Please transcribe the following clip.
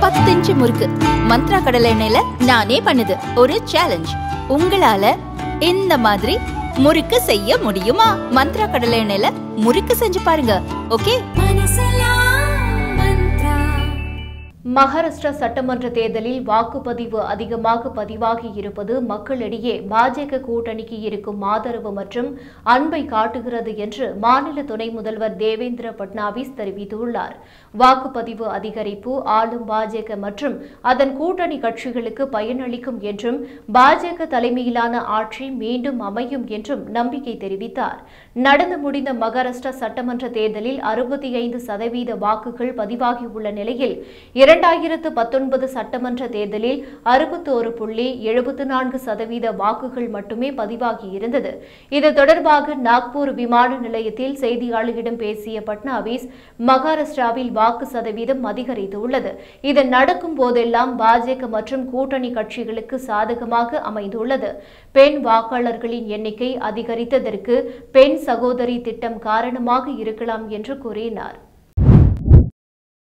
பத்து இன்ச்சு முறுக்கு மந்த்ரா கடலை எண்ணெயில நானே பண்ணுது ஒரு சேலஞ்ச் உங்களால இந்த மாதிரி முறுக்கு செய்ய முடியுமா மந்த்ரா கடலை எண்ணெயில முறுக்கு செஞ்சு பாருங்க ஓகே மகாராஷ்டிரா சட்டமன்ற தேர்தலில் வாக்குப்பதிவு அதிகமாக பதிவாகி இருப்பது மக்களிடையே பாஜக கூட்டணிக்கு இருக்கும் ஆதரவு மற்றும் அன்பை காட்டுகிறது என்று மாநில துணை முதல்வர் தேவேந்திர பட்னாவிஸ் தெரிவித்துள்ளார் வாக்குப்பதிவு அதிகரிப்பு ஆளும் பாஜக மற்றும் அதன் கூட்டணி கட்சிகளுக்கு பயனளிக்கும் என்றும் பாஜக தலைமையிலான ஆட்சி மீண்டும் அமையும் என்றும் நம்பிக்கை தெரிவித்தார் நடந்து முடிந்த மகாராஷ்டிரா சட்டமன்ற தேர்தலில் அறுபத்தி ஐந்து சதவீத வாக்குகள் பதிவாகியுள்ள நிலையில் இரண்டாயிரத்து பத்தொன்பது சட்டமன்ற தேர்தலில் அறுபத்தோரு புள்ளி எழுபத்து நான்கு சதவீத வாக்குகள் மட்டுமே பதிவாகியிருந்தது இது தொடர்பாக நாக்பூர் விமான நிலையத்தில் செய்தியாளர்களிடம் பேசிய பட்னாவிஸ் மகாராஷ்டிராவில் வாக்கு சதவீதம் அதிகரித்துள்ளது இது நடக்கும் போதெல்லாம் பாஜக மற்றும் கூட்டணி கட்சிகளுக்கு சாதகமாக அமைந்துள்ளது பெண் வாக்காளர்களின் எண்ணிக்கை அதிகரித்ததற்கு பெண் சகோதரி திட்டம் காரணமாக இருக்கலாம் என்று கூறினார்